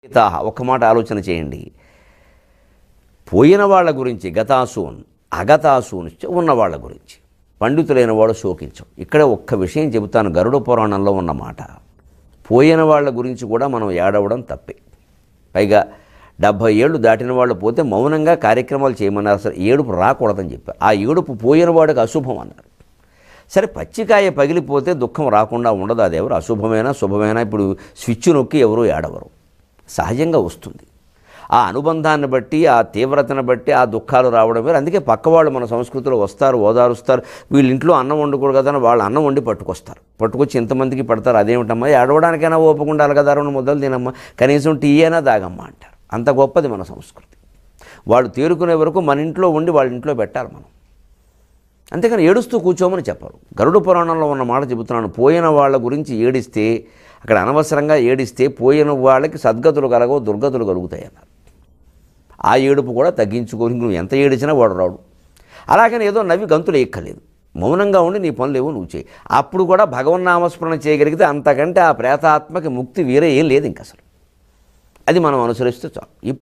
తాహ ఒక్క మాట ఆలోచన చేయండి పోయిన వాళ్ళ గురించి గతాసూన్ అగతాసూన్ ఉన్న వాళ్ళ గురించి పండితులైన వాడు శోకించం ఇక్కడ ఒక్క విషయం చెబుతాను గరుడ పురాణంలో ఉన్న మాట పోయిన వాళ్ళ గురించి కూడా మనం ఏడవడం తప్పే పైగా డెబ్భై ఏళ్ళు దాటిన వాళ్ళు పోతే మౌనంగా కార్యక్రమాలు చేయమన్నారు అసలు ఏడుపు రాకూడదని చెప్పారు ఆ ఏడుపు పోయిన వాడికి అశుభం అన్నారు సరే పచ్చికాయ పగిలిపోతే దుఃఖం రాకుండా ఉండదు అది ఎవరు అశుభమైనా శుభమైనా ఇప్పుడు స్విచ్ నొక్కి ఎవరు ఏడవరు సహజంగా వస్తుంది ఆ అనుబంధాన్ని బట్టి ఆ తీవ్రతను బట్టి ఆ దుఃఖాలు రావడం వేరు అందుకే పక్కవాళ్ళు మన సంస్కృతిలో వస్తారు ఓదారుస్తారు వీళ్ళ ఇంట్లో అన్నం వండుకోరు కదా అని వాళ్ళు అన్నం వండి పట్టుకొస్తారు పట్టుకొచ్చి ఇంతమందికి పడతారు అదేమిటమ్మా ఏడవడానికైనా ఓపిక ఉండాలి కదా రెండు ముద్దలు తినమ్మా కనీసం టీ అయినా తాగమ్మా అంటారు అంత గొప్పది మన సంస్కృతి వాళ్ళు తేరుకునే వరకు మన ఇంట్లో ఉండి వాళ్ళ ఇంట్లో పెట్టాలి మనం అంతేకాని ఏడుస్తూ కూర్చోమని చెప్పరు గరుడ పురాణంలో ఉన్న మాట చెబుతున్నాను పోయిన వాళ్ళ గురించి ఏడిస్తే అక్కడ అనవసరంగా ఏడిస్తే పోయిన వాళ్ళకి సద్గతులు కలగవు దుర్గతులు కలుగుతాయి అన్నారు ఆ ఏడుపు కూడా తగ్గించుకొని నువ్వు ఎంత ఏడిచినా వాడు రాడు అలాగని ఏదో నవ్వి గంతులు ఎక్కలేదు మౌనంగా ఉండి నీ పనులు ఏవో నువ్వు చేయి అప్పుడు కూడా భగవన్నామస్మరణ చేయగలిగితే అంతకంటే ఆ ప్రేతాత్మకి ముక్తి వేరే ఏం లేదు ఇంక అసలు అది మనం అనుసరిస్తే చాలు